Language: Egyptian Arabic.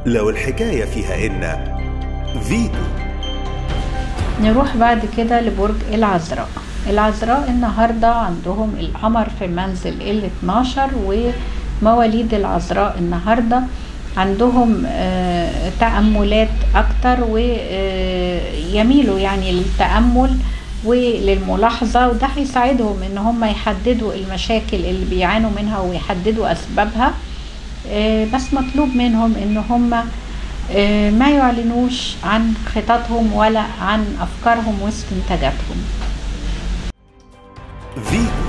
لو الحكاية فيها إن فيتو نروح بعد كده لبرج العذراء العذراء النهاردة عندهم القمر في منزل ال 12 ومواليد العذراء النهاردة عندهم آه، تأملات أكتر ويميلوا يعني للتأمل وللملاحظة وده هيساعدهم إن هم يحددوا المشاكل اللي بيعانوا منها ويحددوا أسبابها آه، بس مطلوب منهم إن هم آه، ما يعلنوش عن خططهم ولا عن أفكارهم واستنتاجاتهم فيتو